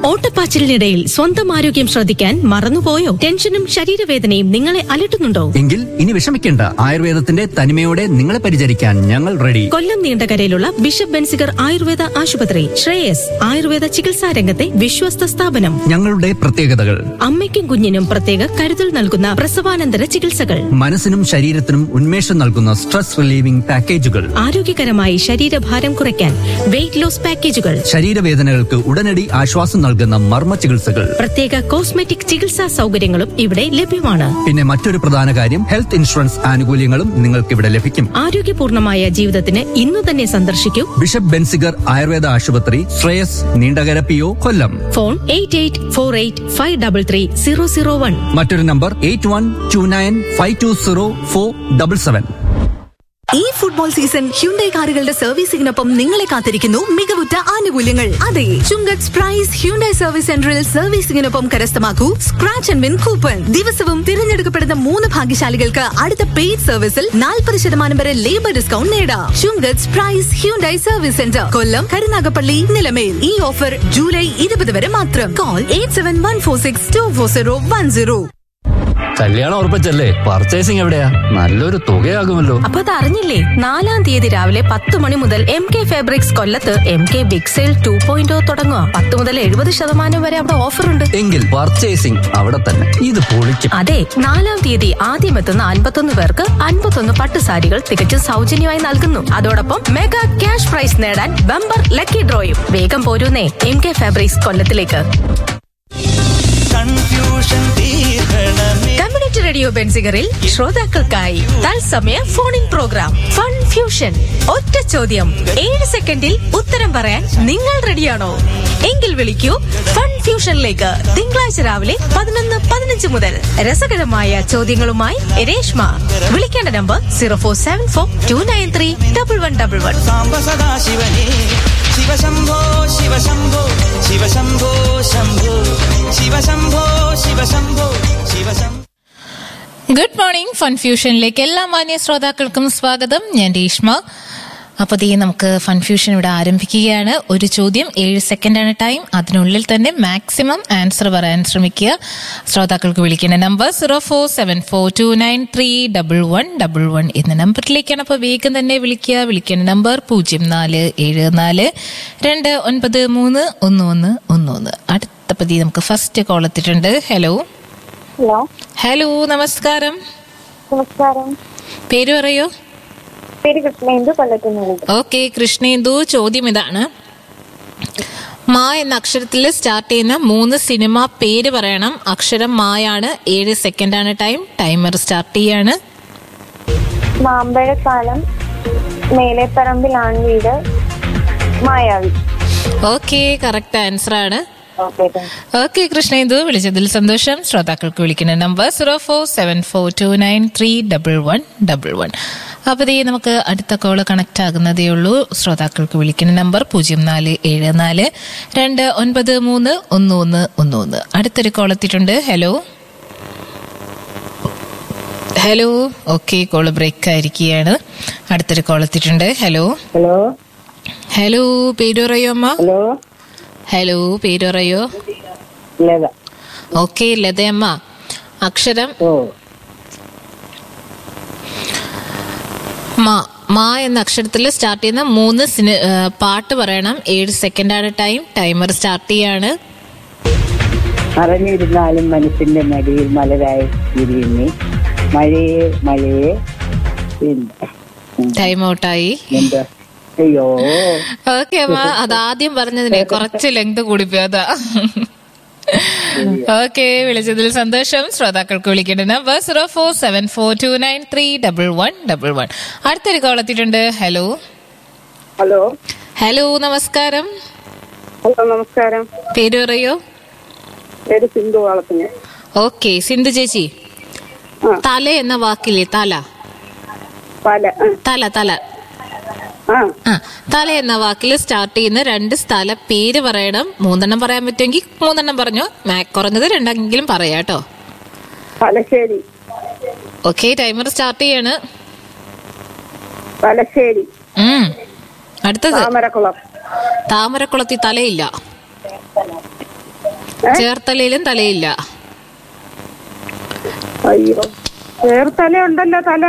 ഓട്ടപ്പാച്ചിലിനിടയിൽ സ്വന്തം ആരോഗ്യം ശ്രദ്ധിക്കാൻ മറന്നുപോയോ ടെൻഷനും ശരീരവേദനയും നിങ്ങളെ അലട്ടുന്നുണ്ടോ എങ്കിൽ ഇനി വിഷമിക്കേണ്ട ആയുർവേദത്തിന്റെ തനിമയോടെ നിങ്ങളെ പരിചരിക്കാൻ ഞങ്ങൾ റെഡി കൊല്ലം നീണ്ടകരയിലുള്ള ബിഷപ്പ് ബെൻസിഗർ ആയുർവേദ ആശുപത്രി ശ്രേയസ് ആയുർവേദ ചികിത്സാ രംഗത്തെ വിശ്വസ്ത സ്ഥാപനം ഞങ്ങളുടെ പ്രത്യേകതകൾ അമ്മയ്ക്കും കുഞ്ഞിനും പ്രത്യേക കരുതൽ നൽകുന്ന പ്രസവാനന്തര ചികിത്സകൾ മനസ്സിനും ശരീരത്തിനും ഉന്മേഷം നൽകുന്ന സ്ട്രെസ് റിലീവിംഗ് പാക്കേജുകൾ ആരോഗ്യകരമായി ശരീരഭാരം കുറയ്ക്കാൻ വെയിറ്റ് ലോസ് പാക്കേജുകൾ ശരീരവേദനകൾക്ക് ഉടനടി ആശ്വാസം നൽകുന്ന മർമ്മ ചികിത്സകൾ പ്രത്യേക കോസ്മെറ്റിക് ചികിത്സാ സൗകര്യങ്ങളും ഇവിടെ ലഭ്യമാണ് പിന്നെ മറ്റൊരു പ്രധാന കാര്യം ഹെൽത്ത് ഇൻഷുറൻസ് ആനുകൂല്യങ്ങളും നിങ്ങൾക്ക് ഇവിടെ ലഭിക്കും ആരോഗ്യപൂർണമായ ജീവിതത്തിന് ഇന്നു തന്നെ സന്ദർശിക്കൂ ബിഷപ്പ് ബെൻസിഗർ ആയുർവേദ ആശുപത്രി Shreyas Neendakara P O Kollam phone eight eight four eight five double three zero zero one മറ്റൊരു number eight one two nine five two zero four double seven ഈ ഫുട്ബോൾ സീസൺ ഹ്യുണ്ടൈ കാറുകളുടെ സർവീസിംഗിനൊപ്പം നിങ്ങളെ കാത്തിരിക്കുന്നു മികവുറ്റ ആനുകൂല്യങ്ങൾ അതെ ചുങ്കത്ത് പ്രൈസ് ഹ്യുണ്ടൈ സർവീസ് സെന്ററിൽ സർവീസിംഗിനൊപ്പം കരസ്ഥമാക്കൂ സ്ക്രാച്ച് ആൻഡ് വിൻ കൂപ്പൺ ദിവസവും തിരഞ്ഞെടുക്കപ്പെടുന്ന മൂന്ന് ഭാഗ്യശാലികൾക്ക് അടുത്ത പെയ്ഡ് സർവീസിൽ നാൽപ്പത് ശതമാനം വരെ ലേബർ ഡിസ്കൗണ്ട് നേടാം Chungath prize Hyundai service centre Kollam Karunagappally Nilamel ഈ ഓഫർ ജൂലൈ ഇരുപത് വരെ മാത്രം call eight seven one four six two four zero one zero കല്യാണം ഉറപ്പിച്ചല്ലേ പർച്ചേസിംഗ് എവിടെയാ നല്ലൊരു തുകയാകുമല്ലോ അപ്പൊ അത് അറിഞ്ഞില്ലേ നാലാം തീയതി രാവിലെ പത്ത് മണി മുതൽ എം കെ ഫാബ്രിക്സ് കൊല്ലത്ത് M K big sale two point തുടങ്ങുക പത്ത് മുതൽ എഴുപത് ശതമാനം വരെ അവിടെ ഓഫർ ഉണ്ട് എങ്കിൽ പർച്ചേസിംഗ് അവിടെ തന്നെ ഇത് പൊളിക്കും അതെ നാലാം തീയതി ആദ്യം എത്തുന്ന അൻപത്തൊന്ന് പേർക്ക് അൻപത്തൊന്ന് പട്ടുസാരികൾ തികച്ചും സൗജന്യമായി നൽകുന്നു അതോടൊപ്പം മെഗാ ക്യാഷ് പ്രൈസ് നേടാൻ ബമ്പർ ലക്കി ഡ്രോയും വേഗം പോരൂന്നേ എം കെ ഫാബ്രിക്സ് കൊല്ലത്തിലേക്ക് കൺഫ്യൂഷൻ തീർക്കണമേ കമ്മ്യൂണിറ്റി റേഡിയോ ബെൻസിഗറിൽ ശ്രോതാക്കൾക്കായി തത്സമയ ഫോണിംഗ് പ്രോഗ്രാം ഫൺ ഫ്യൂഷൻ ഒറ്റ ചോദ്യം ഏഴ് സെക്കൻഡിൽ ഉത്തരം പറയാൻ നിങ്ങൾ റെഡിയാണോ എങ്കിൽ വിളിക്കൂ ഫൺ ഫ്യൂഷനിലേക്ക് തിങ്കളാഴ്ച രാവിലെ പതിനൊന്ന് പതിനഞ്ച് മുതൽ രസകരമായ ചോദ്യങ്ങളുമായി രേഷ്മ വിളിക്കേണ്ട number zero four seven four two nine three double one double one സാംബ സദാ ശിവനേ ശിവശംഭോ ശിവശംഭോ ശിവശംഭോ ശംഭോ ശിവശംഭോ ശിവശംഭോ ശിവശംഭോ ഗുഡ് മോർണിംഗ് ഫൺഫ്യൂഷനിലേക്ക് എല്ലാ മാന്യ ശ്രോതാക്കൾക്കും സ്വാഗതം ഞാൻ രേഷ്മ അപ്പോൾ ദേ നമുക്ക് ഫൺഫ്യൂഷൻ ഇവിടെ ആരംഭിക്കുകയാണ് ഒരു ചോദ്യം ഏഴ് സെക്കൻഡാണ് ടൈം അതിനുള്ളിൽ തന്നെ മാക്സിമം ആൻസർ പറയാൻ ശ്രമിക്കുക ശ്രോതാക്കൾക്ക് വിളിക്കേണ്ട number zero four seven four two nine three double one double one എന്ന നമ്പറിലേക്കാണ് അപ്പോൾ വേഗം തന്നെ വിളിക്കുക വിളിക്കേണ്ട നമ്പർ പൂജ്യം നാല് ഏഴ് നാല് രണ്ട് ഒൻപത് മൂന്ന് ഒന്ന് ഒന്ന് ഒന്ന് ഒന്ന് അടുത്ത പതി നമുക്ക് ഫസ്റ്റ് കോൾ എത്തിയിട്ടുണ്ട് ഹലോ ഹലോ ഹലോ നമസ്കാരം നമസ്കാരം പേര് പറയൂ പേര് കൃഷ്ണേന്ദു കൊല്ലത്തുനിന്ന് വിളിക്കും ഓക്കെ കൃഷ്ണേന്ദു ചോദ്യം ഇതാണ് മാ എന്ന അക്ഷരത്തിൽ സ്റ്റാർട്ട് ചെയ്യുന്ന മൂന്ന് സിനിമ പേര് പറയണം അക്ഷരം മായാണ് ഏഴ് സെക്കൻഡ് ആണ് ടൈം ടൈമർ സ്റ്റാർട്ട് ചെയ്യാണ് Mampazhakkalam Meleparambil Aanveedu Mayavi okay correct answer ആണ് ഓക്കെ താങ്ക് ഓക്കെ കൃഷ്ണേന്ദു വിളിച്ചതിൽ സന്തോഷം ശ്രോതാക്കൾക്ക് വിളിക്കുന്ന number zero four seven four two nine three double one double one അപ്പോൾ ദേ നമുക്ക് അടുത്ത കോള് കണക്ട് ആകുന്നതേ ഉള്ളൂ ശ്രോതാക്കൾക്ക് വിളിക്കുന്ന നമ്പർ പൂജ്യം നാല് ഏഴ് നാല് രണ്ട് ഒൻപത് മൂന്ന് ഒന്ന് ഒന്ന് ഒന്ന് ഒന്ന് അടുത്തൊരു കോൾ എത്തിയിട്ടുണ്ട് hello hello okay call break ആയിരിക്കുകയാണ് അടുത്തൊരു കോൾ എത്തിയിട്ടുണ്ട് ഹലോ ഹലോ ഹലോ പേര് പറയോ അമ്മ ഹലോ ഹലോ പേര് പറയോ ലത ഓക്കെ ലതയമ്മ അക്ഷരം ഓ മാ മാ എന്ന അക്ഷരത്തിൽ സ്റ്റാർട്ട് ചെയ്യുന്ന മൂന്ന് സിനി ഏ, പാട്ട് പറയണം ഏഴ് സെക്കൻഡ് ആണ് ടൈം ടൈമർ സ്റ്റാർട്ട് ചെയ്യാണ് അറിഞ്ഞിരുന്നാലും മനസ്സിന്റെ മടിയിൽ മലരായി വിരിയുന്നേ മഴയെ മഴയെ പിന്നെ ഉം, ടൈം ഔട്ടായി എന്താ അയ്യോ ഓക്കെ അമ്മ അത് ആദ്യം പറഞ്ഞതിനെ കുറച്ച് ലെങ്ത് കൂടിപ്പോയി അതാ ഓക്കെ വിളിച്ചതിൽ സന്തോഷം ശ്രോതാക്കൾക്ക് വിളിക്കേണ്ട number zero four seven four two nine three double one double one അടുത്തൊരു കോൾ എത്തിയിട്ടുണ്ട് ഹലോ ഹലോ ഹലോ നമസ്കാരം ഹലോ നമസ്കാരം പേര് പറയോ പേര് സിന്ധു വളത്തിന് ഓക്കെ സിന്ധു ചേച്ചി ആ. തല എന്ന വാക്കില്ലേ തല പല ആ, തല തല ആ ആ തല എന്ന വാക്കിൽ സ്റ്റാർട്ട് ചെയ്യുന്ന രണ്ട് സ്ഥല പേര് പറയണം മൂന്നെണ്ണം പറയാൻ പറ്റുമെങ്കിൽ മൂന്നെണ്ണം പറഞ്ഞോ മാ- കുറഞ്ഞത് രണ്ടെങ്കിലും പറയാട്ടോ തലശ്ശേരി ഓക്കെ ടൈമർ സ്റ്റാർട്ട് ചെയ്യാണ് തലശ്ശേരി ഉം. അടുത്തത് താമരക്കുളം താമരക്കുളത്തി തലയില്ല ചേർത്തലയിലും തലയില്ല അയ്യോ ചേർത്തല ഉണ്ടല്ലോ തല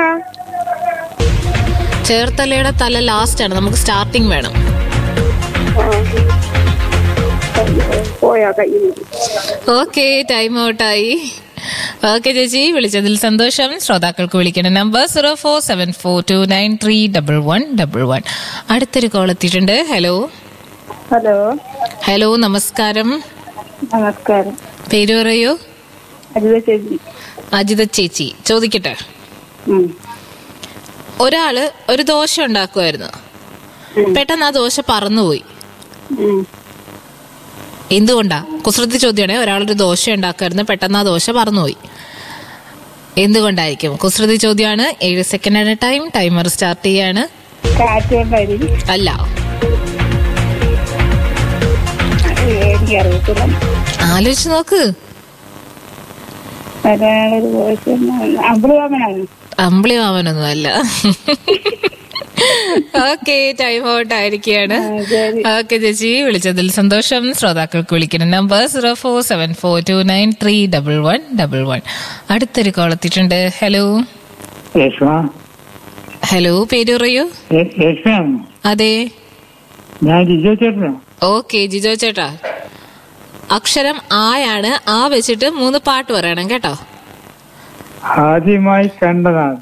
ചേർത്തലയുടെ തല ലാസ്റ്റ് ആണ് നമുക്ക് സ്റ്റാർട്ടിങ് വേണം ആ. അയ്യോ, പോയാ കയ്യിൽ ഓക്കെ ടൈം ഔട്ടായി ഓക്കെ ചേച്ചി വിളിച്ചതിൽ സന്തോഷം ശ്രോതാക്കൾക്ക് വിളിക്കുന്ന number zero four seven four two nine three double one double one അടുത്തൊരു കോൾ എത്തിയിട്ടുണ്ട് ഹലോ ഹലോ ഹലോ നമസ്കാരം നമസ്കാരം പേര് പറയൂ അജിത ചേച്ചി അജിത ചേച്ചി ചോദിക്കട്ടെ ഉം. ഒരാള് ഒരു ദോശ ഉണ്ടാക്കുമായിരുന്നു പെട്ടെന്ന് ആ ദോശ പറന്നുപോയി ഉം. എന്തുകൊണ്ടാ കുസൃതി ചോദ്യമാണ് ഒരാളൊരു ദോശ ഉണ്ടാക്കുമായിരുന്നു പെട്ടെന്ന് ആ ദോശ പറന്നുപോയി എന്തുകൊണ്ടായിരിക്കും കുസൃതി ചോദ്യമാണ് ഏഴ് സെക്കൻഡ് ആണ് ടൈം ടൈമർ സ്റ്റാർട്ട് ചെയ്യാണ് കാറ്റുകൊണ്ടായിരിക്കും അല്ല എനിക്കറിയത്തില്ല ആലോചിച്ച് നോക്ക് ഒരാളൊരു വോയിസ് അമ്പളിവാമനാണ് അമ്പിളി മാമനൊന്നും അല്ല ഓക്കെ ടൈം ഔട്ട് ആയിരിക്കുകയാണ് ഓക്കെ ചേച്ചി വിളിച്ചതിൽ സന്തോഷം ശ്രോതാക്കൾക്ക് വിളിക്കുന്ന number zero four seven four two nine three double one double one അടുത്തൊരു കോൾ എത്തിയിട്ടുണ്ട് ഹലോ രേഷ്മ ഹലോ പേര് പറയൂ രേ- രേഷ്മയാണ് അതെ ഞാൻ ജിജോ ചേട്ടനാ ഓക്കെ ജിജോ ചേട്ടാ അക്ഷരം ആയാണ് ആ വെച്ചിട്ട് മൂന്ന് പാട്ട് പറയണം കേട്ടോ ആദ്യമായി കണ്ടതാണ്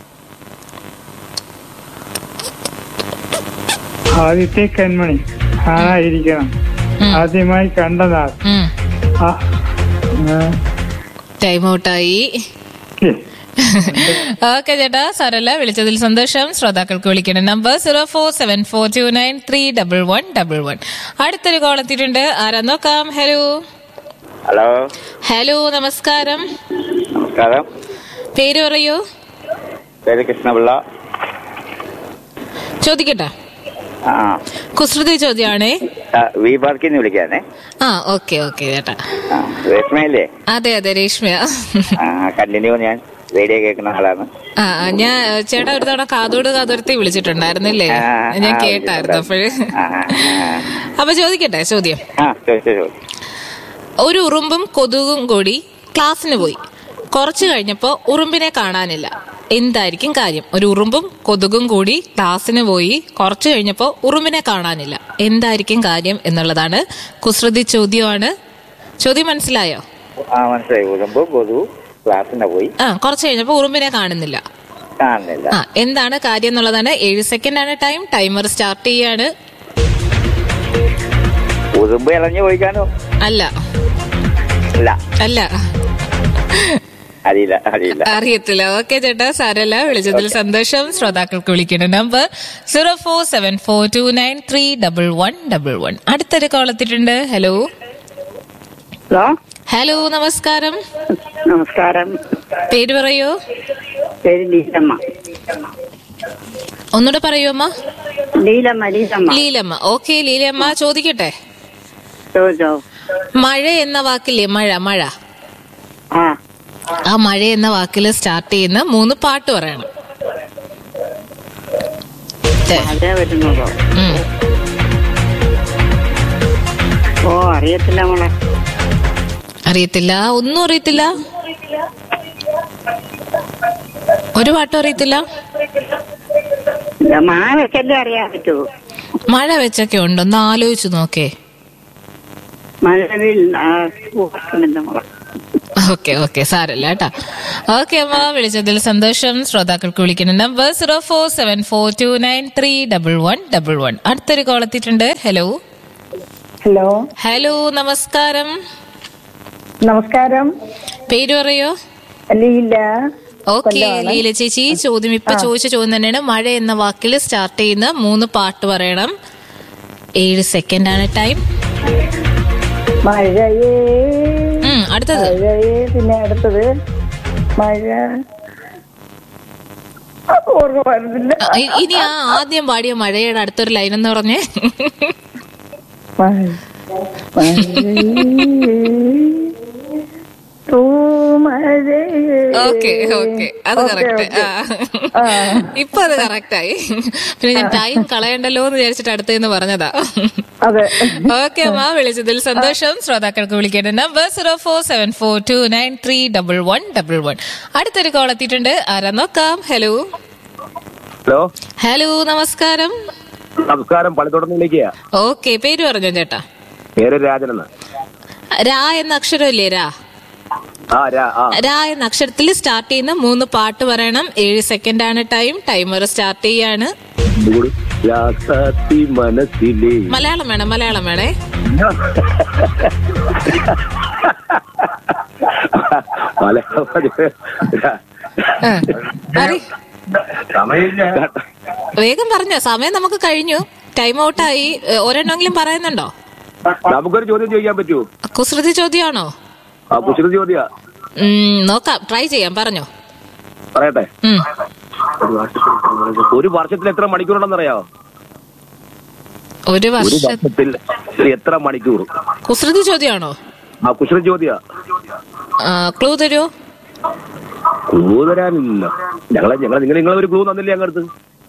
ആദ്യത്തെ കൺമണി ആണായിരിക്കണം ആദ്യമായി കണ്ടതാണ് ഉം. ആ, ആ, ടൈം ഔട്ടായി ഛെ, ഓക്കെ ചേട്ടാ സാരല്ല വിളിച്ചതിൽ സന്തോഷം ശ്രോതാക്കൾക്ക് വിളിക്കണം number zero four seven four two nine three double one double one അടുത്തൊരു കോൾ എത്തിയിട്ടുണ്ട് ആരാ നോക്കാം ഹലോ ഹലോ ഹലോ നമസ്കാരം നമസ്കാരം പേര് പറയൂ പേര് കൃഷ്ണപിള്ള ചോദിക്കട്ടെ ആ കുസൃതി ചോദ്യമാണേ ആ, വി പാർക്കിന്ന് വിളിക്കാനേ ആ ഓക്കെ ഓക്കെ ചേട്ടാ ആ രേഷ്മയല്ലേ അതെ അതെ രേഷ്മയ ആ കണ്ടിന്യൂ ഞാൻ റേഡിയോ കേൾക്കുന്ന ആളാണ് ആ ആ, ഞാൻ ചേട്ടാ ഒരു തവണ കാതോട് കാതോർത്തി വിളിച്ചിട്ടുണ്ടായിരുന്നില്ലേ ആ, ഞാൻ ആ, കേട്ടായിരുന്നു അപ്പോഴ് ആ, ആ, അപ്പൊ ചോദിക്കട്ടെ ചോദ്യം ആ ചോദിച്ചോ ചോദിച്ചു ഒരു ഉറുമ്പും കൊതുകും കൂടി ക്ലാസ്സിന് പോയി കുറച്ചു കഴിഞ്ഞപ്പോ ഉറുമ്പിനെ കാണാനില്ല എന്തായിരിക്കും കാര്യം ഒരു ഉറുമ്പും കൊതുകും കൂടി ക്ലാസ്സിന് പോയി കുറച്ചു കഴിഞ്ഞപ്പോ ഉറുമ്പിനെ കാണാനില്ല എന്തായിരിക്കും കാര്യം എന്നുള്ളതാണ് കുസൃതി ചോദ്യമാണ് ചോദ്യം മനസ്സിലായോ ആ മനസ്സിലായി ഉറുമ്പ് കൊതു ക്ലാസ്സിന് പോയി ആ കുറച്ചു കഴിഞ്ഞപ്പോ ഉറുമ്പിനെ കാണുന്നില്ല കാണുന്നില്ല ആ എന്താണ് കാര്യം എന്നുള്ളതാണ് ഏഴ് സെക്കൻഡ് ആണ് ടൈം ടൈമർ സ്റ്റാർട്ട് ചെയ്യാണ് ഉറുമ്പ് ഇളഞ്ഞു പോയിക്കാനോ അല്ല അല്ല അല്ല അറിയില്ല അറിയില്ല അറിയത്തില്ല ഓക്കെ ചേട്ടാ സാരല്ല വിളിച്ചതിൽ സന്തോഷം ശ്രോതാക്കൾക്ക് വിളിക്കുന്ന number zero four seven four two nine three double one double one അടുത്തൊരു കോൾ എത്തിയിട്ടുണ്ട് ഹലോ ഹലോ ഹലോ നമസ്കാരം നമസ്കാരം പേര് പറയൂ പേര് ലീലമ്മ ഒന്നുകൂടെ പറയൂ അമ്മ ലീലമ്മ ലീലമ്മ ലീലമ്മ ഓക്കെ ലീലമ്മ ചോദിക്കട്ടെ ചോദിച്ചോ മഴ എന്ന വാക്കില്ലേ മഴ മഴ ആ ആ മഴ എന്ന വാക്കിൽ സ്റ്റാർട്ട് ചെയ്യുന്ന മൂന്ന് പാട്ട് പറയണം തെ. അതേ വരുന്നതോ ഉം. ഓ അറിയത്തില്ല മോളെ അറിയത്തില്ല ഒന്നും അറിയത്തില്ല ഒരു പാട്ടും അറിയത്തില്ല മാനക്കല്ലേ അറിയാൻ പറ്റൂ മഴ വെച്ചൊക്കെ ഉണ്ട് ഒന്ന് ആലോചിച്ചു നോക്കേ മഴവിൽ ആ, ഓർക്കുന്നില്ല മോളെ ഓക്കെ ഓക്കെ സാരല്ല കേട്ടാ ഓക്കെ അമ്മ വിളിച്ചതിൽ സന്തോഷം ശ്രോതാക്കൾക്ക് വിളിക്കുന്ന number zero four seven four two nine three double one double one അടുത്തൊരു കോൾ എത്തിയിട്ടുണ്ട് ഹലോ ഹലോ ഹലോ നമസ്കാരം നമസ്കാരം പേര് പറയോ ലീല ഓക്കെ ലീല ചേച്ചി ചോദ്യം ഇപ്പൊ ചോദിച്ച ചോദ്യം തന്നെയാണ് മഴ എന്ന വാക്കിൽ സ്റ്റാർട്ട് ചെയ്യുന്ന മൂന്ന് പാട്ട് പറയണം ഏഴ് സെക്കൻഡ് ആണ് ടൈം മഴയേ ഉം, അടുത്തത് മഴയേ പിന്നെ അടുത്തത് മഴ ഓർമ്മ വരുന്നില്ല ആ, ഇ- ഇനി ആ ആദ്യം പാടിയ മഴയുടെ അടുത്തൊരു ലൈൻ എന്ന് പറഞ്ഞേ മഴ- മഴയേ, തൂമഴയേ. ഓക്കെ ഓക്കെ അത് ഓക്കേ, കറക്റ്റ് ഓക്കേ. ആ. ഇപ്പൊ അത് കറക്റ്റ് ആയി പിന്നെ ഞാൻ ടൈം കളയണ്ടല്ലോ എന്ന് വിചാരിച്ചിട്ട് അടുത്തേന്ന് പറഞ്ഞതാ അതെ ഓക്കെ അമ്മ വിളിച്ചതിൽ സന്തോഷം ശ്രോതാക്കൾക്ക് വിളിക്കേണ്ട number zero four seven four two nine three double one double one അടുത്തൊരു കോൾ എത്തിയിട്ടുണ്ട് ആരാ നോക്കാം ഹലോ ഹലോ ഹലോ നമസ്കാരം നമസ്കാരം പള്ളിത്തോട്ടം വിളിക്കുക ഓക്കെ പേര് പറഞ്ഞോ ചേട്ടാ പേര് രാജനെന്ന് രാ എന്ന അക്ഷരമില്ലേ രാ ആ രാ ആ രാ എന്ന അക്ഷരത്തിൽ സ്റ്റാർട്ട് ചെയ്യുന്ന മൂന്ന് പാട്ട് പറയണം ഏഴ് സെക്കൻഡ് ആണ് ടൈം ടൈമർ സ്റ്റാർട്ട് ചെയ്യാണ് ഇതുകൂടി. രാസാത്തി മനസ്സിലെ മലയാളം വേണം മലയാളം വേണേ മലയാളം ആ. അറി- സമയമില്ല വേഗം പറഞ്ഞോ സമയം നമുക്ക് കഴിഞ്ഞു ടൈം ഔട്ടായി ഏ, ഒരെണ്ണമെങ്കിലും പറയുന്നുണ്ടോ നമുക്കൊരു ചോദ്യം ചോദിക്കാൻ പറ്റുമോ കുസൃതി ചോദ്യമാണോ ആ കുശല ചോദ്യ ഉം, നോക്കാം ട്രൈ ചെയ്യാം പറഞ്ഞോ പറയട്ടെ ഉം. ഒരു വർഷത്തിൽ എത്ര മണിക്കൂറുണ്ടെന്നറിയാവോ ഒരു ഒരു വർഷ വർഷത്തിൽ എത്ര മണിക്കൂർ കുസൃതി ചോദ്യമാണോ ആ കുശല ചോദ്യ ക്ലൂ തരുമോ ക്ലൂ തരാനില്ല ഞങ്ങളെ ഞങ്ങളെ നിങ്ങൾ നിങ്ങളെ ഒരു ക്ലൂ തന്നില്ലേ ഞങ്ങളടുത്ത്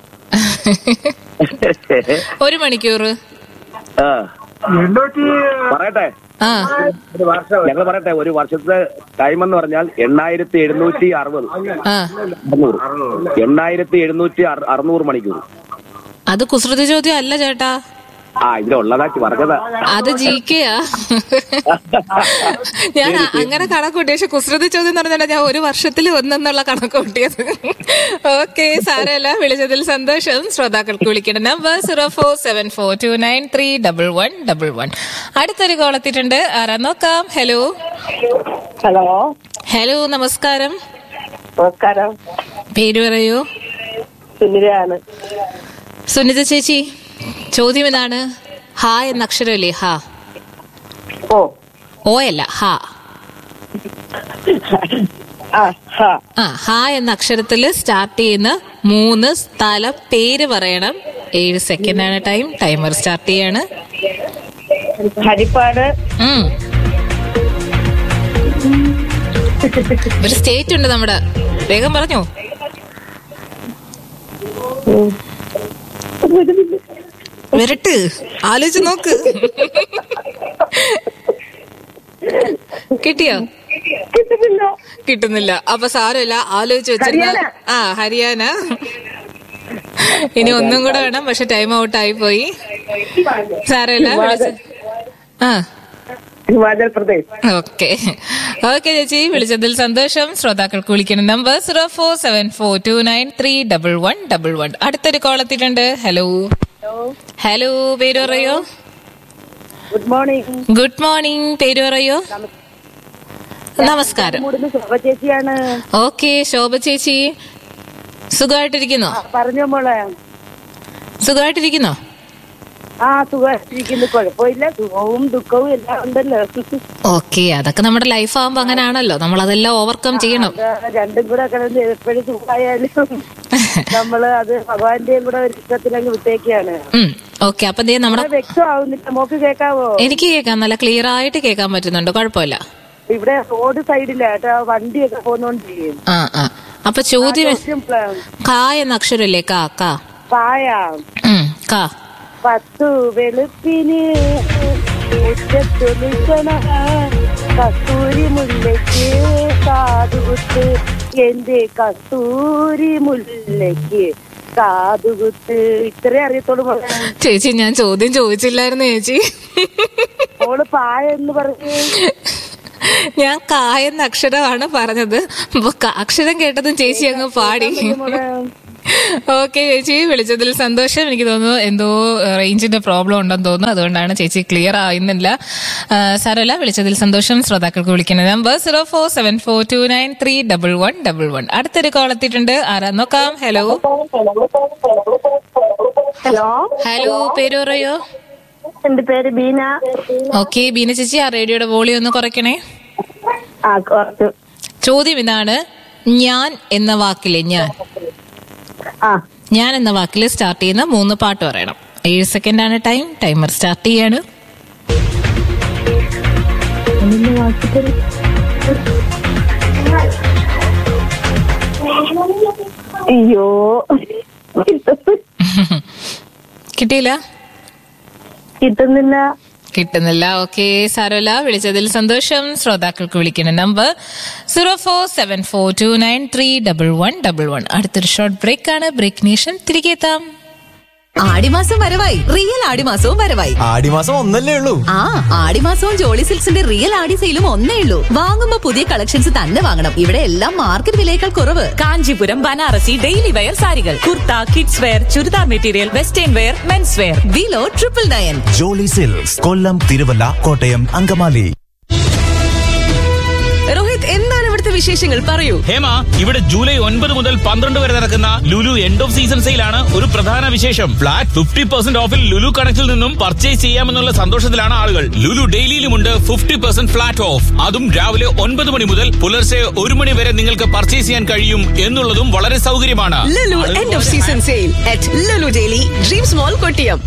ഒരു മണിക്കൂർ ആ പറയട്ടെ ആ ഞങ്ങൾ പറയട്ടെ ഒരു വർഷത്തെ ടൈം എന്ന് പറഞ്ഞാൽ എണ്ണായിരത്തി എഴുന്നൂറ്റി അറുപത് ആ അറുന്നൂറ് എണ്ണായിരത്തി എഴുന്നൂറ്റി അറു- അറുന്നൂറ് മണിക്കൂർ അത് കുസൃതി ചോദ്യം അല്ല ചേട്ടാ ആ ഇതിലുള്ളതാക്കി പറഞ്ഞതാ അത് ജി കെയാ ഞാൻ അ- അങ്ങനെ കണക്ക് കൂട്ടി പക്ഷെ കുസൃതി ചോദ്യം എന്ന് പറഞ്ഞാൽ ഞാൻ ഒരു വർഷത്തിൽ ഒന്നെന്നുള്ള കണക്ക് കൂട്ടിയത് ഓക്കെ സാരമല്ല വിളിച്ചതിൽ സന്തോഷം ശ്രോതാക്കൾക്ക് വിളിക്കേണ്ട number zero four seven four two nine three double one double one അടുത്തൊരു കോൾ എത്തിയിട്ടുണ്ട് ആരാ നോക്കാം ഹലോ ഹലോ ഹലോ നമസ്കാരം നമസ്കാരം പേര് പറയൂ സുനിതയാണ് സുനിത ചേച്ചി ചോദ്യം ഇതാണ് ഹാ എന്ന അക്ഷരമല്ലേ ഹാ ഓ ഓ അല്ല ഹാ ആ ഹാ ആ ഹാ എന്ന അക്ഷരത്തിൽ സ്റ്റാർട്ട് ചെയ്യുന്ന മൂന്ന് സ്ഥല പേര് പറയണം ഏഴ് സെക്കൻഡ് ആണ് ടൈം ടൈമർ സ്റ്റാർട്ട് ചെയ്യാണ് ഹരിപ്പാട് ഉം. ഒരു സ്റ്റേറ്റ് ഉണ്ട് നമ്മുടെ വേഗം പറഞ്ഞോ വരട്ട് ആലോചിച്ച് നോക്ക് കിട്ടിയോ കിട്ടുന്നില്ല കിട്ടുന്നില്ല അപ്പൊ സാരമില്ല ആലോചിച്ച് വെച്ചിരുന്ന ഹരിയാന. ആ ഹരിയാന ഇനി ഒന്നും കൂടെ വേണം പക്ഷെ ടൈം ഔട്ട് ആയി പോയി സാരമില്ല വിളിച്ച് ആ ഹിമാചൽ പ്രദേശ് ഓക്കെ ഓക്കെ ചേച്ചി വിളിച്ചതിൽ സന്തോഷം ശ്രോതാക്കൾക്ക് വിളിക്കുന്ന number zero four seven four two nine three double one double one അടുത്തൊരു കോൾ എത്തിയിട്ടുണ്ട് ഹലോ ഹലോ പേര് പറയോ ഗുഡ് മോർണിംഗ് ഗുഡ് മോർണിംഗ് പേര് പറയോ നമസ്കാരം മൂടുന്ന ശോഭ ചേച്ചിയാണ് ഓക്കെ ശോഭ ചേച്ചി സുഖമായിട്ടിരിക്കുന്നോ പറഞ്ഞോ മോളെ സുഖമായിട്ടിരിക്കുന്നോ ആ സുഖമായിട്ടിരിക്കുന്നു കുഴപ്പമില്ല സുഖവും ദുഃഖവും എല്ലാം ഉണ്ടല്ലോ ഓക്കെ അതൊക്കെ നമ്മുടെ ലൈഫ് ആകുമ്പോ അങ്ങനെയാണല്ലോ നമ്മൾ അതെല്ലാം ഓവർകം ചെയ്യണം അത് രണ്ടും കൂടെ കിടന്ന് എപ്പോഴും സുഖമായാലും നമ്മള് അത് ഭഗവാന്റെയും കൂടെ ഒരു ഇഷ്ടത്തിലങ്ങ് വിട്ടേക്കാണ് ഓക്കെ അപ്പൊ ദേ നമ്മുടെ വ്യക്തമാവുന്നില്ല മോക്ക് കേക്കാവോ എനിക്ക് കേൾക്കാം നല്ല ക്ലിയർ ആയിട്ട് കേൾക്കാൻ പറ്റുന്നുണ്ട് കുഴപ്പമില്ല ഇവിടെ റോഡ് സൈഡില്ല കേട്ടോ വണ്ടിയൊക്കെ പോന്നോണ്ടിരിക്കും ആ ആ അപ്പൊ ചോദ്യം പ്ല- കാ എന്ന അക്ഷരല്ലേ കാ കാ പായ ഉം, കാ പത്തു വെളുപ്പിന് മുറ്റത്തു നിൽക്കണ കസ്തൂരി മുല്ലയ്ക്ക് കാതുകുത്ത് എന്റെ കസ്തൂരി മുല്ലയ്ക്ക് കാതുകുത്ത് ഇത്രേ അറിയത്തോളൂ മോളെ. ചേച്ചി ഞാൻ ചോദ്യം ചോദിച്ചില്ലായിരുന്നു ചേച്ചി മോള് പായ എന്ന് പറഞ്ഞു ഞാൻ കാ എന്ന അക്ഷരമാണ് പറഞ്ഞത് അപ്പൊ ക- അക്ഷരം കേട്ടതും ചേച്ചി അങ്ങ് പാടി ഓക്കെ ചേച്ചി വിളിച്ചതിൽ സന്തോഷം എനിക്ക് തോന്നുന്നു എന്തോ റേഞ്ചിന്റെ പ്രോബ്ലം ഉണ്ടെന്ന് തോന്നുന്നു അതുകൊണ്ടാണ് ചേച്ചി ക്ലിയർ ആവുന്നില്ല ആ, സാരമില്ല വിളിച്ചതിൽ സന്തോഷം ശ്രോതാക്കൾക്ക് വിളിക്കുന്ന number zero four seven four two nine three double one double one അടുത്തൊരു കോൾ എത്തിയിട്ടുണ്ട് ആരാ നോക്കാം ഹലോ ഹലോ ഹലോ പേര് പറയോ എന്റെ പേര് ബീന ഓക്കെ ബീന ചേച്ചി ആ റേഡിയോയുടെ വോളിയം ഒന്ന് കുറയ്ക്കണേ ആ കുറച്ച് ചോദ്യം ഇതാണ് ഞാൻ എന്ന വാക്കിലെ ഞാൻ ആ ഞാൻ എന്ന വാക്കിൽ സ്റ്റാർട്ട് ചെയ്യുന്ന മൂന്ന് പാട്ട് പറയണം ഏഴ് സെക്കൻഡ് ആണ് ടൈം ടൈമർ സ്റ്റാർട്ട് ചെയ്യാണ് അയ്യോ കിട്ടിയില്ല കിട്ടുന്നില്ല കിട്ടുന്നില്ല ഓക്കെ സാരമില്ല വിളിച്ചതിൽ സന്തോഷം ശ്രോതാക്കൾക്ക് വിളിക്കുന്ന number zero four seven four two nine three double one double one അടുത്തൊരു ഷോർട്ട് ബ്രേക്ക് ആണ് ബ്രേക്ക് നേഷൻ തിരികെ എത്താം ആടിമാസം വരവായി റിയൽ ആടിമാസവും വരവായി ആടിമാസം ഒന്നല്ലേ ഉള്ളൂ ആ ആടിമാസവും ജോളി സിൽക്സിന്റെ റിയൽ ആടി സെയിലും ഒന്നേ ഉള്ളൂ വാങ്ങുമ്പോ പുതിയ കളക്ഷൻസ് തന്നെ വാങ്ങണം ഇവിടെ എല്ലാം മാർക്കറ്റ് വിലയേക്കാൾ കുറവ് കാഞ്ചീപുരം ബനാറസി ഡെയിലി വെയർ സാരികൾ kurta kids wear churidar material western wear men's wear below triple nine Jolly Silks Kollam Thiruvalla Kottayam Angamaly Rohit എന്താണ് ഇവിടുത്തെ വിശേഷങ്ങൾ പറയൂ ഹേമ ഇവിടെ ജൂലൈ ഒൻപത് മുതൽ പന്ത്രണ്ട് വരെ നടക്കുന്ന ലുലു എൻഡ് ഓഫ് സീസൺ സെയിലാണ് ഒരു പ്രധാന വിശേഷം ഫ്ലാറ്റ് ഫിഫ്റ്റി പെർസെന്റ് ഓഫിൽ ലുലു കണക്റ്റിൽ നിന്നും പർച്ചേസ് ചെയ്യാമെന്നുള്ള സന്തോഷത്തിലാണ് ആളുകൾ ലുലു ഡെയിലിയിലുമുണ്ട് ഫിഫ്റ്റി പെർസെന്റ് ഫ്ലാറ്റ് ഓഫ് അതും രാവിലെ ഒൻപത് മണി മുതൽ പുലർച്ചെ ഒരു മണി വരെ നിങ്ങൾക്ക് പർച്ചേസ് ചെയ്യാൻ കഴിയും എന്നുള്ളതും വളരെ സൗകര്യമാണ് Lulu end of season sale at Lulu daily dreams mall Kottiyam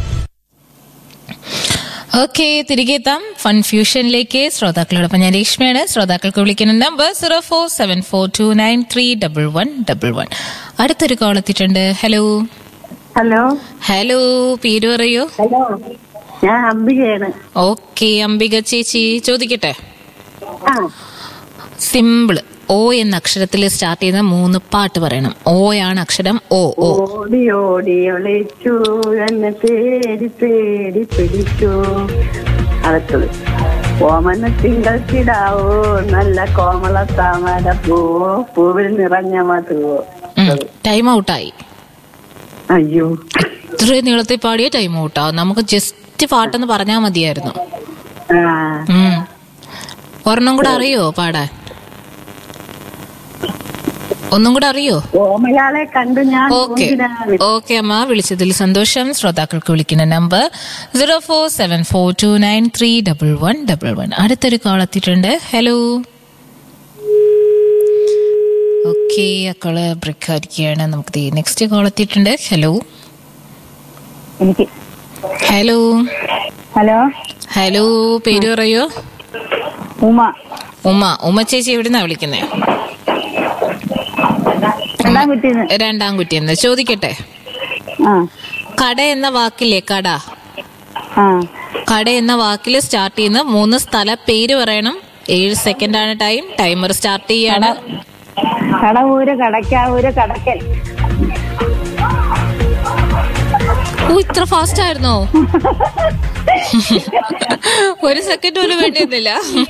okay തിരികെ എത്താം ഫൺ ഫ്യൂഷനിലേക്ക് ശ്രോതാക്കളോടൊപ്പം ഞാൻ രേഷ്മയാണ് ശ്രോതാക്കൾക്ക് വിളിക്കുന്ന number zero four seven four two nine three double one double one അടുത്തൊരു കോൾ എത്തിയിട്ടുണ്ട് ഹലോ ഹലോ ഹലോ പേര് പറയൂ ഹലോ ഞാൻ അംബികയാണ് ഓക്കെ അംബിക ചേച്ചി ചോദിക്കട്ടെ ആ സിമ്പിള് ഓ എന്ന അക്ഷരത്തിൽ സ്റ്റാർട്ട് ചെയ്യുന്ന മൂന്ന് പാട്ട് പറയണം ഓയാണ് അക്ഷരം ഓ ഓ ഓടി ഓടി ഒളിച്ചു എന്നെ തേടി തേടി പിടിച്ചു അടുത്തത് ഓമന തിങ്കൾ കിടാവോ നല്ല കോമള താമര പൂവോ പൂവിൽ നിറഞ്ഞ മധുവോ ടൈം ഔട്ടായി അയ്യോ ഇത്രയും നീളത്തിൽ പാടിയ ടൈം ഔട്ടാ നമുക്ക് ജസ്റ്റ് പാട്ടെന്ന് പറഞ്ഞാൽ മതിയായിരുന്നു ആ ഉം. ഒരെണ്ണം കൂടെ അറിയോ പാടാൻ ഒന്നും കൂടെ അറിയോ ഓമയാളെ കണ്ടു ഞാൻ ഓക്കെ ഊഞ്ഞിലാണ്. ഓക്കെ അമ്മ വിളിച്ചതിൽ സന്തോഷം ശ്രോതാക്കൾക്ക് വിളിക്കുന്ന number zero four seven four two nine three double one double one അടുത്തൊരു കോൾ എത്തിയിട്ടുണ്ട് ഹലോ ഓക്കെ അക്കള് ബ്രേക്ക് ആയിരിക്കുകയാണ് നമുക്ക് നെക്സ്റ്റ് കോൾ എത്തിയിട്ടുണ്ട് ഹലോ എനിക്ക് ഹലോ ഹലോ ഹലോ പേര് പറയോ ഉമ ഉമ്മ ഉമ്മ ചേച്ചി എവിടുന്നാ വിളിക്കുന്നേ രണ്ടാം കുട്ടീന്ന് രണ്ടാം കുട്ടി എന്ന് ചോദിക്കട്ടെ ആ കട എന്ന വാക്കില്ലേ കട ആ കട എന്ന വാക്കിൽ സ്റ്റാർട്ട് ചെയ്യുന്ന മൂന്ന് സ്ഥല പേര് പറയണം ഏഴ് സെക്കൻഡ് ആണ് ടൈം ടൈമർ സ്റ്റാർട്ട് ചെയ്യാണ് കടവൂര് കടക്കാവൂര് കടക്കൽ ഓ ഇത്ര ഫാസ്റ്റ് ആയിരുന്നോ ഒരു സെക്കൻഡ് പോലും വേണ്ടിയിരുന്നില്ല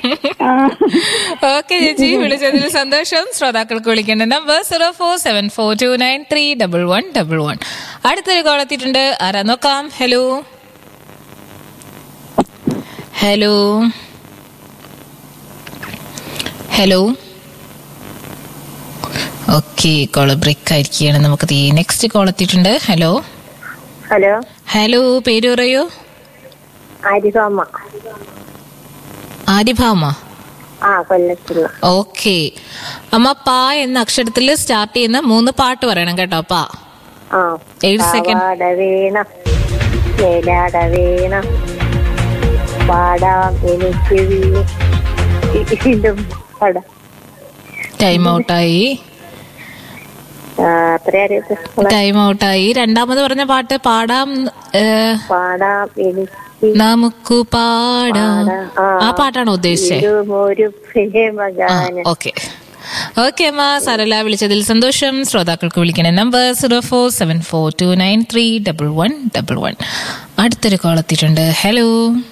ഓക്കെ ചേച്ചി വിളിച്ചതിൽ സന്തോഷം ശ്രോതാക്കൾക്ക് വിളിക്കേണ്ട number zero four seven four two nine three double one double one അടുത്തൊരു കോൾ എത്തിയിട്ടുണ്ട് ആരാ നോക്കാം hello hello hello okay call break ആയിരിക്കുകയാണ് നമുക്ക് നെക്സ്റ്റ് കോൾ എത്തിയിട്ടുണ്ട് ഹലോ ഹലോ ഹലോ പേര് പറയൂ ആരിഫാമ്മ ആര്യഭാമ ആ കൊല്ലത്തുള്ള ഓക്കെ അമ്മ പാ എന്ന അക്ഷരത്തിൽ സ്റ്റാർട്ട് ചെയ്യുന്ന മൂന്ന് പാട്ട് പറയണം കേട്ടോ പാ ആ ഏഴ് സെക്കൻഡ് പാവാട വീണ മേലാട വീണ പാടാം എനിക്ക് വീ- വീണ്ടും പാടാം ടൈം ഔട്ടായി ആ, അത്രേ അറിയത്ത് ടൈം ഔട്ടായി രണ്ടാമത് പറഞ്ഞ പാട്ട് പാടാം ഏ, പാടാം എനിക്ക് നമുക്ക് പാടാം ആ പാട്ടാണോ ഉദ്ദേശിച്ചത് വീണ്ടും ഒരു പ്രേമഗാനം ഓക്കെ ഓക്കെ അമ്മ സരല വിളിച്ചതിൽ സന്തോഷം ശ്രോതാക്കൾക്ക് വിളിക്കണ number zero four seven four two nine three double one double one അടുത്തൊരു കോൾ എത്തിയിട്ടുണ്ട് ഹലോ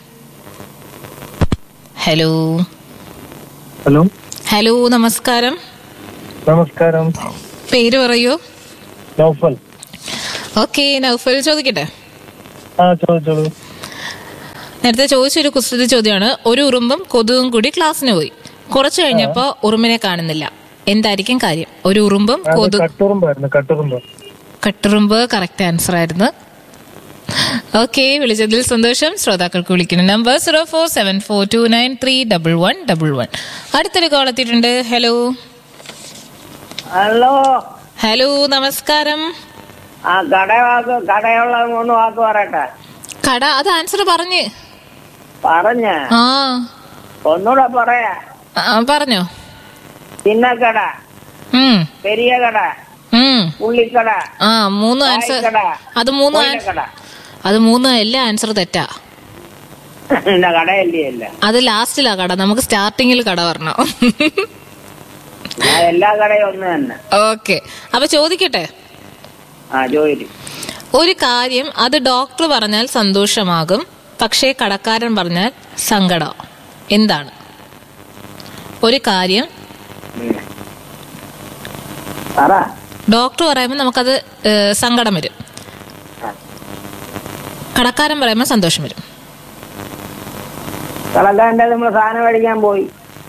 ഹലോ ഹലോ ഹലോ നമസ്കാരം നമസ്കാരം പേര് പറയൂ നൗഫൽ ഓക്കെ നൗഫൽ ചോദിക്കട്ടെ ആ ചോദിച്ചോളൂ നേരത്തെ ചോദിച്ചൊരു കുസൃതി ചോദ്യമാണ് ഒരു ഉറുമ്പും കൊതുകും കൂടി ക്ലാസ്സിന് പോയി കുറച്ചു കഴിഞ്ഞപ്പോ ഉറുമ്പിനെ കാണുന്നില്ല എന്തായിരിക്കും കാര്യം ഒരു ഉറുമ്പും അത് കൊതു കട്ടുറുമ്പായിരുന്നു കട്ടുറുമ്പ് കട്ടുറുമ്പ് കറക്റ്റ് ആൻസർ ആയിരുന്നു ഓക്കെ വിളിച്ചതിൽ സന്തോഷം ശ്രോതാക്കൾക്ക് വിളിക്കുന്ന number zero four seven four two nine three double one double one അടുത്തൊരു കോൾ എത്തിയിട്ടുണ്ട് ഹലോ ഹലോ ഹലോ നമസ്കാരം ആ കട വാക്ക് കടയുള്ള മൂന്ന് വാക്ക് പറയട്ടെ കട അത് ആൻസർ പറഞ്ഞ് പറഞ്ഞ ആ ഒന്നുകൂടെ പറയാ ആ, പറഞ്ഞോ ചിന്നക്കട ഉം പെരിയ കട ഉള്ളിക്കട ആ മൂന്ന് ആൻസർ ചായക്കട, അത് മൂന്ന് ആൻ- കോഴിക്കട. അത് മൂന്ന് എല്ലാ ആൻസർ തെറ്റാ ഇല്ല കടയല്ലേ അല്ല അത് ലാസ്റ്റിലാ കട നമുക്ക് സ്റ്റാർട്ടിങ്ങിൽ കട വരണം ഞാൻ എല്ലാ കടയും ഒന്ന് തന്നെ ഓക്കെ അപ്പൊ ചോദിക്കട്ടെ ആ ജോലി ഒരു കാര്യം അത് ഡോക്ടർ പറഞ്ഞാൽ സന്തോഷമാകും പക്ഷേ കടക്കാരൻ പറഞ്ഞാൽ സങ്കടം എന്താണ് ഒരു കാര്യം പറ ഡോക്ടർ പറയുമ്പോൾ നമുക്കത് ഏഹ്, സങ്കടം വരും കടക്കാരൻ പറയുമ്പോൾ സന്തോഷം വരും കളക്കാൻ്റെ നമ്മൾ സാധനം മേടിക്കാൻ പോയി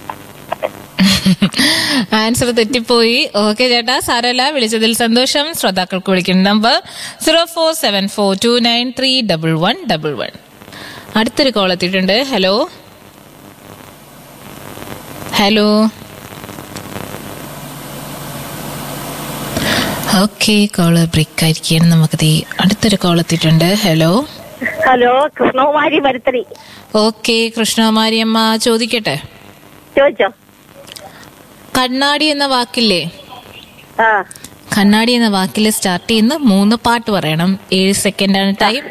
ആൻസർ തെറ്റിപ്പോയി ഓക്കെ ചേട്ടാ സാരല്ല വിളിച്ചതിൽ സന്തോഷം ശ്രോതാക്കൾക്ക് വിളിക്കുന്ന number zero four seven four two nine three double one double one അടുത്തൊരു കോൾ എത്തിയിട്ടുണ്ട് hello hello okay call break ആയിരിക്കുകയാണ് നമുക്ക് ദേ അടുത്തൊരു കോൾ എത്തിയിട്ടുണ്ട് hello hello Krishnakumari Maruthadi okay കൃഷ്ണകുമാരിയമ്മ ചോദിക്കട്ടെ ചോദിച്ചോ കണ്ണാടി എന്ന വാക്കില്ലേ ആ കണ്ണാടി എന്ന വാക്കിൽ സ്റ്റാർട്ട് ചെയ്യുന്ന മൂന്ന് പാട്ട് പറയണം ഏഴ് സെക്കൻഡ് ആണ് ടൈം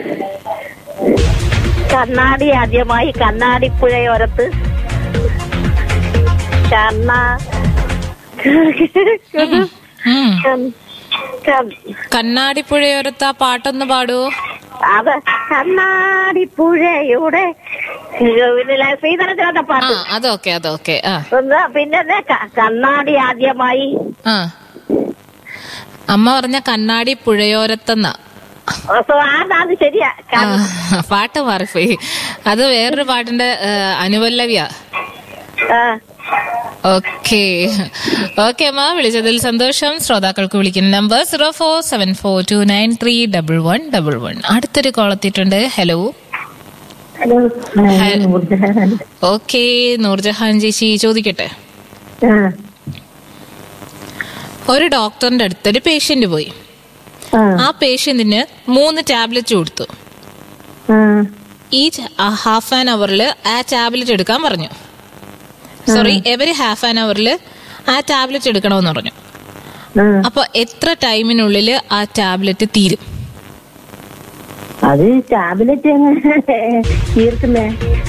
കണ്ണാടി ആദ്യമായി കണ്ണാടിപ്പുഴയോരത്ത് കണ്ണ കണ്ണാടിപ്പുഴയോരത്ത് ആ പാട്ടൊന്ന് പാടുവോ അത് കണ്ണാടിപ്പുഴയുടെ ശ്രീധരത്തിനകത്തെ ആ പാട്ട് അതൊക്കെ അതൊക്കെ ആ ഒന്ന് പിന്നെ ദേ ക- കണ്ണാടി ആദ്യമായി ആ അമ്മ പറഞ്ഞ കണ്ണാടി പുഴയോരത്തെന്ന സോ അതാണ് ശരിയാ ക- പാട്ട് മാറിപ്പോയി അത് വേറൊരു പാട്ടിന്റെ ഏ, അനുപല്ലവിയാ ആ. ഓക്കെ ഓക്കെ അമ്മ വിളിച്ചതിൽ സന്തോഷം ശ്രോതാക്കൾക്ക് വിളിക്കുന്ന number zero four seven four two nine three double one double one അടുത്തൊരു കോൾ എത്തിയിട്ടുണ്ട് ഹലോ ഓക്കെ നൂർജഹാൻ ചേച്ചി ചോദിക്കട്ടെ ആ. ഒരു ഡോക്ടറിന്റെ അടുത്ത് ഒരു പേഷ്യന്റ് പോയി ആ പേഷ്യന്റിന് മൂന്ന് ടാബ്ലറ്റ് കൊടുത്തു ആ. ഈ ഹാഫ് ആൻ അവറിൽ ആ ടാബ്ലറ്റ് എടുക്കാൻ പറഞ്ഞു സോറി എവരി ഹാഫ് ആൻ അവറിൽ ആ ടാബ്ലറ്റ് എടുക്കണമെന്ന് പറഞ്ഞു അപ്പൊ എത്ര ടൈമിനുള്ളിൽ ആ ടാബ്ലറ്റ് തീരും അത് ടാബ്ലറ്റ് തീർക്കുന്നേ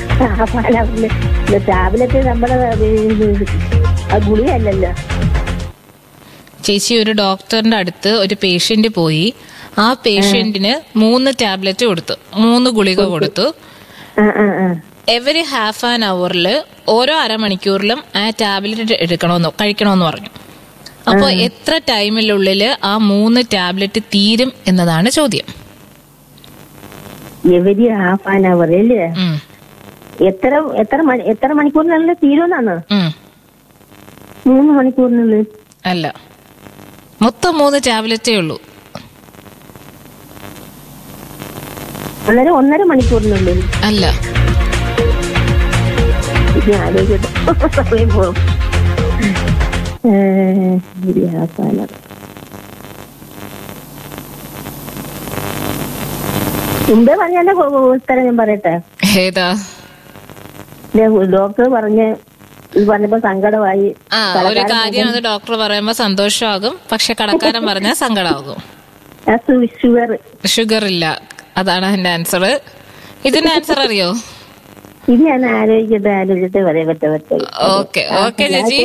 ടാബ്ലറ്റ് നമ്മുടെ ആ ഗുളികല്ലല്ലോ ചേച്ചി ഒരു ഡോക്ടറിന്റെ അടുത്ത് ഒരു പേഷ്യന്റ് പോയി ആ പേഷ്യന്റിന് മൂന്ന് ടാബ്ലറ്റ് കൊടുത്തു മൂന്ന് ഗുളിക കൊടുത്തു എവരി ഹാഫ് ആൻ അവറിൽ ഓരോ അരമണിക്കൂറിലും ആ ടാബ്ലറ്റ് എടുക്കണമെന്ന് കഴിക്കണമെന്ന് പറഞ്ഞു അപ്പോൾ എത്ര ടൈമിനുള്ളിൽ ആ മൂന്ന് ടാബ്ലറ്റ് തീരും എന്നതാണ് ചോദ്യം എവരി ഹാഫ് ആൻ അവർ അല്ലേ എത്ര എത്ര മണി എത്ര മണിക്കൂറിനുള്ളിൽ തീരുമെന്നാണ് മൂന്ന് മണിക്കൂറിനുള്ളിൽ അല്ല മൊത്തം മൂന്ന് ടാബ്ലറ്റേ ഉള്ളൂ അന്നേരം ഒന്നര മണിക്കൂറിനുള്ളിൽ അല്ല ഇത് ആലോചിക്കട്ടെ സമയം പോകും എവരി ഹാഫ് ആൻ അവർ മുമ്പേ പറഞ്ഞതിന്റെ ഉത്തരം ഞാൻ പറയട്ടെ ഏതാ ഡോക്ടർ പറഞ്ഞ് ഇത് പറഞ്ഞപ്പോ സങ്കടമായി ആ ഒരു കാര്യം അത് ഡോക്ടർ പറയുമ്പോ സന്തോഷമാകും പക്ഷെ കടക്കാരൻ പറഞ്ഞാൽ സങ്കടമാകും ഷുഗർ ഷുഗർ ഇല്ല അതാണ് എന്റെ ആൻസർ ഇതിന്റെ ആൻസർ അറിയോ ഇത് ഞാൻ ആലോചിക്കട്ടെ ആലോചിച്ചിട്ട് പറയാൻ പറ്റും ഓക്കെ ഓക്കെ ചേച്ചി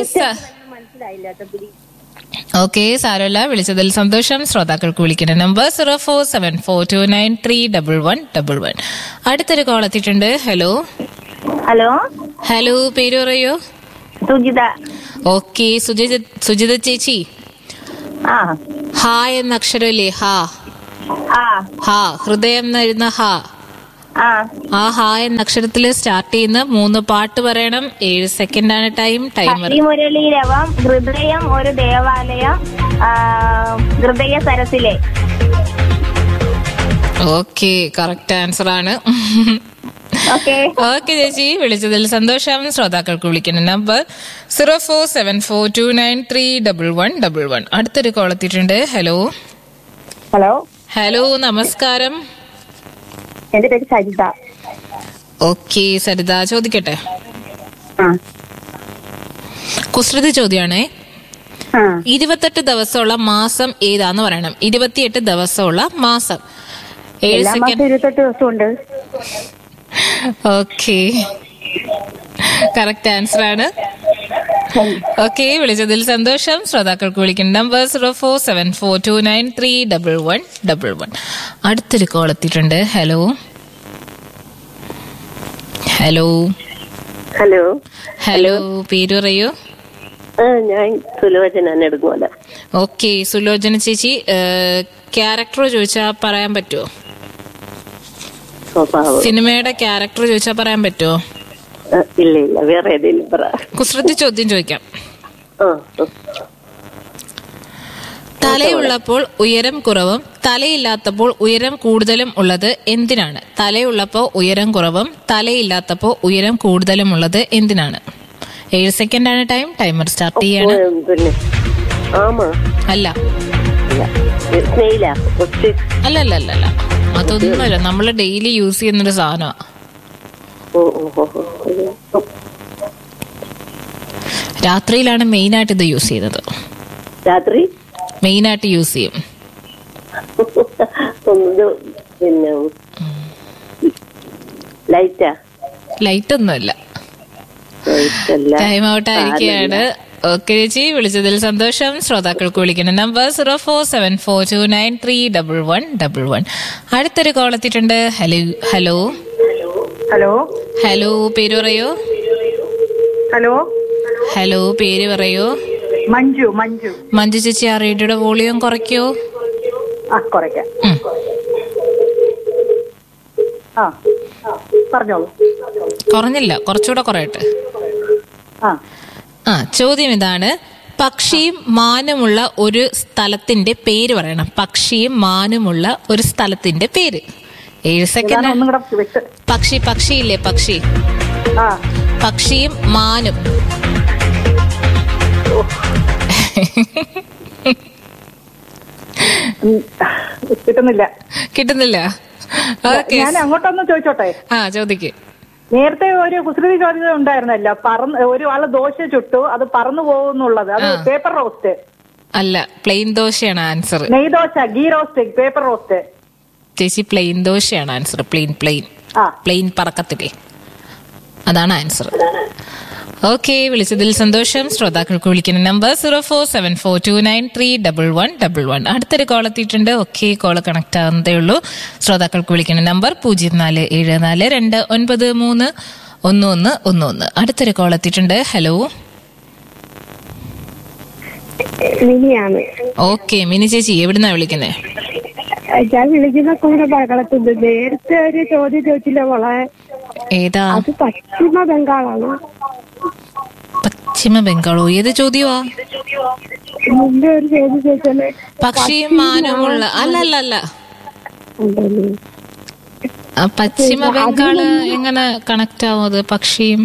ഓക്കെ സാരമില്ല വിളിച്ചതിൽ സന്തോഷം ശ്രോതാക്കൾക്ക് വിളിക്കുന്ന number zero four seven four two nine three double one double one അടുത്തൊരു കോൾ എത്തിയിട്ടുണ്ട് ഹലോ ഹലോ ഹലോ പേര് പറയോ സുജിത ഓക്കെ സുജിത സുജിത ചേച്ചി ആ ഹാ എന്ന അക്ഷരമില്ലേ ഹാ ആ ഹാ ഹൃദയം എന്നെഴുന്ന ഹാ ആ ആ ഹാ എന്ന അക്ഷരത്തിൽ സ്റ്റാർട്ട് ചെയ്യുന്ന മൂന്ന് പാട്ട് പറയണം ഏഴ് സെക്കൻഡ് ആണ് ടൈം ടൈമർ മുരളീരവം ഹൃദയം ഒരു ദേവാലയം ആ, ഹൃദയ സരസിലെ ഓക്കെ കറക്റ്റ് ആൻസർ ആണ് ഓക്കെ ഓക്കെ ചേച്ചി വിളിച്ചതിൽ സന്തോഷം ശ്രോതാക്കൾക്ക് വിളിക്കുന്ന number zero four seven four two nine three double one double one അടുത്തൊരു കോൾ എത്തിയിട്ടുണ്ട് ഹലോ ഹലോ ഹലോ നമസ്കാരം എന്റെ പേര് സരിത ഓക്കെ സരിത ചോദിക്കട്ടെ ആ. കുസൃതി ചോദ്യമാണേ ഇരുപത്തെട്ട് ദിവസമുള്ള മാസം ഏതാന്ന് പറയണം ഇരുപത്തിയെട്ട് ദിവസമുള്ള മാസം ഏഴ് എല്ലാ മാസം സെക്കൻഡ് ഇരുപത്തെട്ട് ദിവസമുണ്ട് ഓക്കെ കറക്റ്റ് ആൻസർ ആണ് ഓക്കെ വിളിച്ചതിൽ സന്തോഷം ശ്രോതാക്കൾക്ക് വിളിക്കുന്ന number zero four seven four two nine three double one double one അടുത്തൊരു കോൾ എത്തിയിട്ടുണ്ട് ഹലോ ഹലോ ഹലോ ഹലോ പേര് പറയൂ ആ ഞാൻ സുലോചന നെടുങ്ങോല ഓക്കെ സുലോചന ചേച്ചി ക്യാരക്ടർ ചോദിച്ചാ പറയാൻ പറ്റുമോ സ്വഭാവം സിനിമയുടെ ക്യാരക്ടർ ചോദിച്ചാ പറയാൻ പറ്റുമോ ആ, ഇല്ല ഇല്ല വേറെ ഏതെങ്കിലും പറ കുസൃതി ചോദ്യം ചോദിക്കാം ആ ആ. തലയുള്ളപ്പോൾ ഉയരം കുറവും തലയില്ലാത്തപ്പോൾ ഉയരം കൂടുതലും ഉള്ളത് എന്തിനാണ് തലയുള്ളപ്പോൾ ഉയരം കുറവും തലയില്ലാത്തപ്പോൾ ഉയരം കൂടുതലും ഉള്ളത് എന്തിനാണ് ഏഴ് സെക്കൻഡ് ആണ് ടൈം ടൈമർ സ്റ്റാർട്ട് ചെയ്യാണ് ഉം, പിന്നെ ആമാ അല്ല സ്നെയില ഒത്തിരി അല്ല അല്ല അല്ല അല്ല അതൊന്നുമല്ല നമ്മൾ ഡെയിലി യൂസ് ചെയ്യുന്നൊരു സാധനമാണ് ഓ ഓ ഓ ഓ. രാത്രിയിലാണ് മെയിൻ ആയിട്ട് ഇത് യൂസ് ചെയ്യുന്നത് രാത്രി മെയിൻ ആയിട്ട് യൂസ് ചെയ്യും ഒന്ന് പിന്നെ ലൈറ്റാ ലൈറ്റ് ഒന്നുമല്ല ലൈറ്റല്ല ടൈം ഔട്ട് ആയിരിക്കുകയാണ് ഓക്കെ ചേച്ചി വിളിച്ചതിൽ സന്തോഷം ശ്രോതാക്കൾക്ക് വിളിക്കുന്ന number zero four seven four two nine three double one double one അടുത്തൊരു കോൾ എത്തിയിട്ടുണ്ട് ഹലോ ഹലോ ഹലോ ഹലോ പേര് പറയോ ഹലോ ഹലോ പേര് പറയോ മഞ്ജു മഞ്ജു മഞ്ജു ചേച്ചി ആ റേഡിയോയുടെ വോളിയം കുറയ്ക്കോ ആ കുറയ്ക്കാം ഉം. ആ ആ, പറഞ്ഞോളൂ കുറഞ്ഞില്ല കുറച്ചുകൂടെ കുറയട്ടെ ആ ആ ചോദ്യം ഇതാണ് പക്ഷിയും മാനുമുള്ള ഒരു സ്ഥലത്തിന്റെ പേര് പറയണം പക്ഷിയും മാനുമുള്ള ഒരു സ്ഥലത്തിന്റെ പേര് ഏഴ് ഇതാണ് സെക്കൻഡ് ഒന്നും കൂടെ വ്യക്ത പക്ഷി പക്ഷിയില്ലേ പക്ഷി ആ പക്ഷിയും മാനും ഉം, കിട്ടുന്നില്ല കിട്ടുന്നില്ല ഓക്കെ ഞാൻ അങ്ങോട്ടൊന്ന് ചോദിച്ചോട്ടെ ആ ചോദിക്ക് നേരത്തെ ഒരു കുസൃതി ചോദ്യം ഉണ്ടായിരുന്നല്ലോ പറന്ന് ഒരു ആള് ദോശ ചുട്ടു അത് പറന്നു പോകുന്നുള്ളത് അത് ആ. പേപ്പർ റോസ്റ്റ് അല്ല പ്ലെയിൻ ദോശയാണ് ആൻസർ നെയ് dosa ghee roast paper roast ചേച്ചി പ്ലെയിൻ ദോശയാണ് ആൻസർ പ്ലെയിൻ പ്ലെയിൻ ആ. പ്ലെയിൻ പറക്കത്തില്ലേ അതാണ് ആൻസർ ഓക്കെ വിളിച്ചതിൽ സന്തോഷം ശ്രോതാക്കൾക്ക് വിളിക്കുന്ന number zero four seven four two nine three double one double one അടുത്തൊരു കോൾ എത്തിയിട്ടുണ്ട് ഓക്കെ കോൾ കണക്ട് ആവുന്നതേ ഉള്ളൂ ശ്രോതാക്കൾക്ക് വിളിക്കുന്ന നമ്പർ പൂജ്യം നാല് ഏഴ് നാല് രണ്ട് ഒൻപത് മൂന്ന് ഒന്ന് ഒന്ന് ഒന്ന് ഒന്ന് അടുത്തൊരു കോൾ എത്തിയിട്ടുണ്ട് ഹലോ മിനിയാണ് ഓക്കെ മിനി ചേച്ചി എവിടുന്നാ വിളിക്കുന്നേ ഞാൻ വിളിക്കുന്ന കൂടെ ബഹളത്തുണ്ട് നേരത്തെ ഒരു ചോദ്യം ചോദിച്ചില്ല മോളെ ഏതാ അത് പശ്ചിമ ബംഗാളാണ് പശ്ചിമ ബംഗാളോ ഏത് ചോദ്യമാ മുമ്പേ ഒരു ചോദ്യം ചോദിച്ചല്ലേ പക്ഷിയും മാനവുമുള്ള അല്ല അല്ല അല്ല ആ, പശ്ചിമ ബംഗാള് എങ്ങനെ കണക്ട് ആവും അത് പക്ഷിയും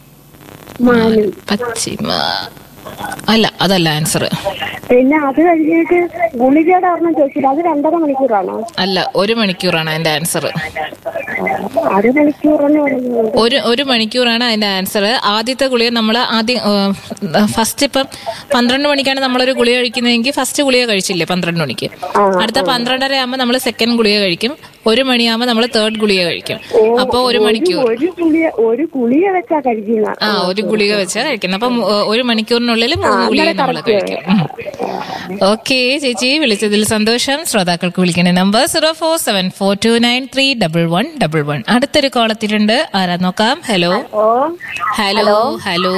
പശ്ചിമ അല്ല അതല്ല ആൻസർ പിന്നെ അത് കഴിഞ്ഞിട്ട് ഗുളികയുടെ ഒരെണ്ണം ചോദിച്ചില്ല അത് രണ്ടര മണിക്കൂറാണോ അല്ല ഒരു മണിക്കൂറാണ് അതിന്റെ ആൻസർ അര മണിക്കൂറെന്ന് പറയുന്നത് ഒരു ഒരു മണിക്കൂറാണ് അതിന്റെ ആൻസർ ആദ്യത്തെ ഗുളിക നമ്മൾ ആദ്യം ഫസ്റ്റ് ഇപ്പം പന്ത്രണ്ട് മണിക്കാണ് നമ്മളൊരു ഗുളിക കഴിക്കുന്നതെങ്കിൽ ഫസ്റ്റ് ഗുളിക കഴിച്ചില്ലേ പന്ത്രണ്ട് മണിക്ക് അടുത്ത പന്ത്രണ്ടര ആകുമ്പോൾ നമ്മൾ സെക്കൻഡ് ഗുളിക കഴിക്കും ഒരു മണിയാകുമ്പോൾ നമ്മൾ തേർഡ് ഗുളിക കഴിക്കും അപ്പൊ ഒരു മണിക്കൂർ ഒരു ഗുളിക ഒരു ഗുളിക വെച്ചാ കഴിക്കുന്ന ആ ഒരു ഗുളിക വെച്ചാ കഴിക്കുന്നത് അപ്പൊ മു- ഒരു മണിക്കൂറിനുള്ളിൽ മൂന്ന് ഗുളിക നമ്മൾ കഴിക്കും ഓക്കെ ചേച്ചി വിളിച്ചതിൽ സന്തോഷം ശ്രോതാക്കൾക്ക് വിളിക്കുന്ന number zero four seven four two nine three double one double one അടുത്തൊരു കോൾ എത്തിയിട്ടുണ്ട് ആരാ നോക്കാം ഹലോ ഹലോ ഹലോ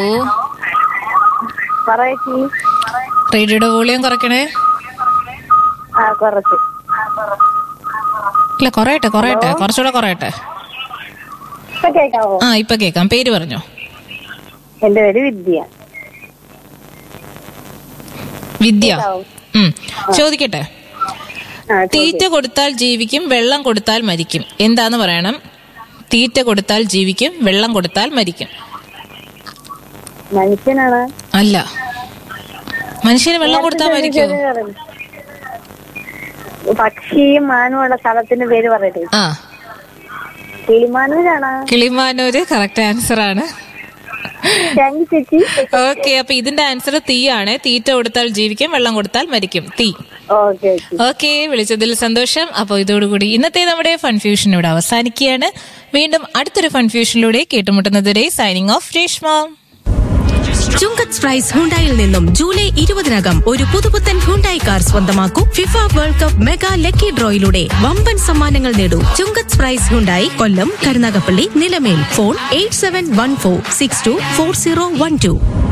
പറയച്ചി റേഡിയോയുടെ വോളിയം കുറയ്ക്കണേ ആ കുറച്ച് ഇല്ല കുറയട്ടെ കുറയട്ടെ കുറച്ചുകൂടെ കുറയട്ടെ ഇപ്പൊ കേൾക്കാവോ ആ ഇപ്പൊ കേക്കാം പേര് പറഞ്ഞോ എന്റെ പേര് വിദ്യ വിദ്യ ഉം ചോദിക്കട്ടെ തീറ്റ കൊടുത്താൽ ജീവിക്കും വെള്ളം കൊടുത്താൽ മരിക്കും എന്താന്ന് പറയണം തീറ്റ കൊടുത്താൽ ജീവിക്കും വെള്ളം കൊടുത്താൽ മരിക്കും മനുഷ്യനാണ് അല്ല മനുഷ്യന് വെള്ളം കൊടുത്താൽ മരിക്കോ പക്ഷിയും മാനുമുള്ള സ്ഥലത്തിന്റെ പേര് പറയട്ടെ ആ കിളിമാനൂരാണ് കിളിമാനൂര് കറക്റ്റ് ആൻസർ ആണ് താങ്ക് ചേച്ചി ഓക്കെ അപ്പൊ ഇതിന്റെ ആൻസർ തീയാണ് തീറ്റ കൊടുത്താൽ ജീവിക്കും വെള്ളം കൊടുത്താൽ മരിക്കും തീ ഓക്കെ ഓക്കെ വിളിച്ചതിൽ സന്തോഷം അപ്പോൾ ഇതോടുകൂടി ഇന്നത്തെ നമ്മുടെ ഫൺഫ്യൂഷൻ ഇവിടെ അവസാനിക്കുകയാണ് വീണ്ടും അടുത്തൊരു ഫൺഫ്യൂഷനിലൂടെ കേട്ടുമുട്ടുന്നതുവരെ സൈനിങ് ഓഫ് രേഷ്മ ചുങ്കത് സ്പ്രൈസ് ഹുണ്ടായിൽ നിന്നും ജൂലൈ ഇരുപതിനകം ഒരു പുതുപുത്തൻ ഹുണ്ടായി കാർ സ്വന്തമാക്കൂ FIFA World Cup mega lucky ഡ്രോയിലൂടെ വമ്പൻ സമ്മാനങ്ങൾ നേടൂ ചുങ്കത് സ്പ്രൈസ് Hyundai Kollam Karunagappally Nilamel phone eight seven one four six two four zero one to